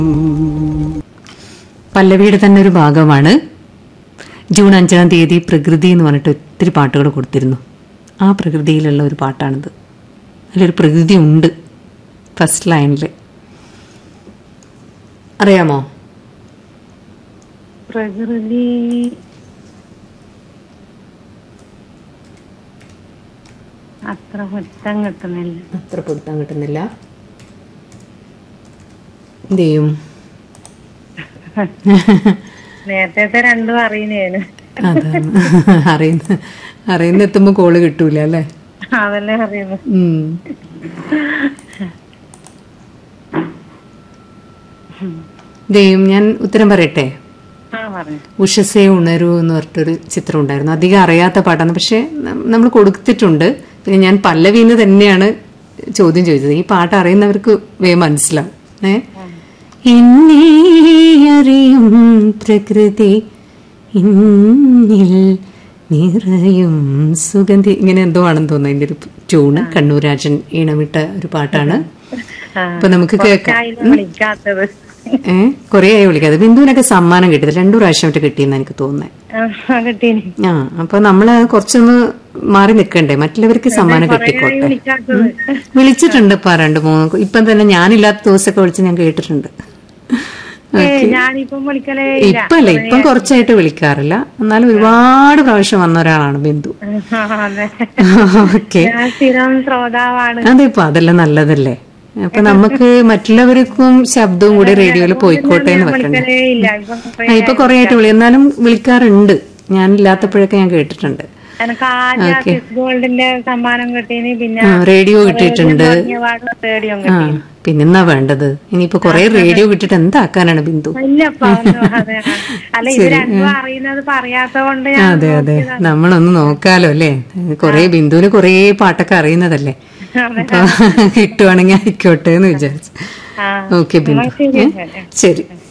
പല്ലവിയുടെ തന്നെ ഒരു ഭാഗമാണ് ജൂൺ അഞ്ചാം തീയതി പ്രകൃതി എന്ന് പറഞ്ഞിട്ട് ഒത്തിരി പാട്ടുകൾ കൊടുത്തിരുന്നു ആ പ്രകൃതിയിലുള്ള ഒരു പാട്ടാണിത് അതിലൊരു പ്രകൃതി ഉണ്ട് ഫസ്റ്റ് ലൈനിൽ അറിയാമോ പ്രകൃതി അത്ര വ്യക്തം കിട്ടുന്നില്ല അത്ര പൊരുത്താൻ കിട്ടുന്നില്ല എന്ത് ചെയ്യും നേരത്തെ രണ്ടും അറിയുന്നേന് അതാണ് അറിയുന്ന അറിയുന്ന എത്തുമ്പോ കോള് കിട്ടൂല അല്ലേ അതല്ലേ അറിയുന്നു ഉം. ദൈവം ഞാൻ ഉത്തരം പറയട്ടെ ആ പറഞ്ഞു ഉഷസേ ഉണരൂ എന്ന് പറഞ്ഞിട്ടൊരു ചിത്രം ഉണ്ടായിരുന്നു അധികം അറിയാത്ത പാട്ടാണ് പക്ഷെ നമ്മൾ കൊടുത്തിട്ടുണ്ട് പിന്നെ ഞാൻ പല്ലവിന്ന് തന്നെയാണ് ചോദ്യം ചോദിച്ചത് ഈ പാട്ട് അറിയുന്നവർക്ക് വേ മനസ്സിലാവും ഏ എന്നെ അറിയും പ്രകൃതി ഇന്നിൽ നിറയും സുഗന്ധി ഇങ്ങനെ എന്തോ ആണെന്ന് തോന്നുന്നു അതിന്റെ ഒരു ട്യൂണ് കണ്ണൂരാജൻ ഈണമിട്ട ഒരു പാട്ടാണ് ആ, അപ്പൊ നമുക്ക് കേൾക്കാം ആയില്ല വിളിക്കാത്തത് ഏ കൊറേ ആയി വിളിക്കാതെ ബിന്ദുവിനൊക്കെ സമ്മാനം കിട്ടിയത് രണ്ടു പ്രാവശ്യമായിട്ട് കിട്ടിയെന്ന് എനിക്ക് തോന്നുന്നത് ആ, കിട്ടീനി ആ അപ്പൊ നമ്മള് കുറച്ചൊന്ന് മാറി നിൽക്കണ്ടേ മറ്റുള്ളവർക്ക് സമ്മാനം കൊറേ ആയി കിട്ടിക്കോട്ടെ വിളിക്കാത്തത് വിളിച്ചിട്ടുണ്ട് ഇപ്പൊ രണ്ട് മൂന്ന് ഇപ്പം തന്നെ ഞാനില്ലാത്ത ദിവസമൊക്കെ വിളിച്ച് ഞാൻ കേട്ടിട്ടുണ്ട് ഏ ഞാനിപ്പം വിളിക്കലേ ഇല്ല ഇപ്പൊ അല്ല ഇപ്പം കുറച്ചായിട്ട് വിളിക്കാറില്ല എന്നാലും ഒരുപാട് പ്രാവശ്യം വന്ന ഒരാളാണ് ബിന്ദു ആ, അതെ ഓക്കെ ഞാൻ സ്ഥിരം ശ്രോതാവാണ് അതെ ഇപ്പൊ അതെല്ലാം നല്ലതല്ലേ അപ്പൊ നമുക്ക് മറ്റുള്ളവർക്കും ശബ്ദവും കൂടി റേഡിയോയിൽ പോയിക്കോട്ടെ എന്ന് വെക്കണ്ടേ വിളിക്കലേ ഇല്ല ഇപ്പം കൊറേ ആ, ഇപ്പൊ കൊറേ ആയിട്ട് വിളി എന്നാലും വിളിക്കാറുണ്ട് ഞാൻ ഇല്ലാത്തപ്പോഴൊക്കെ ഞാൻ കേട്ടിട്ടുണ്ട് എനിക്ക് ആദ്യം ആ കിസ് ഗോൾഡിന്റെ സമ്മാനം കിട്ടീനി പിന്നെ ആ, റേഡിയോ കിട്ടിയിട്ടുണ്ട് റേഡിയോ ആ പിന്നെന്നാ വേണ്ടത് ഇനിയിപ്പോ കൊറേ റേഡിയോ കിട്ടിയിട്ട് എന്താക്കാനാണ് ബിന്ദു ഇല്ലപ്പ ഒന്നും അതെ അല്ല ഇത് രണ്ടും അറിയുന്നത് പറയാത്ത കൊണ്ട് ഞാൻ അതെ അതെ നമ്മളൊന്ന് നോക്കാലോ അല്ലേ കൊറേ ബിന്ദുവിന് കൊറേ പാട്ടൊക്കെ അറിയുന്നതല്ലേ അതെ. അപ്പൊ കിട്ടുവാണെങ്കിൽ ആയിക്കോട്ടെ എന്ന് വിചാരിച്ചു ആ ഓക്കെ ബിന്ദു ശരി ഏ? ശരി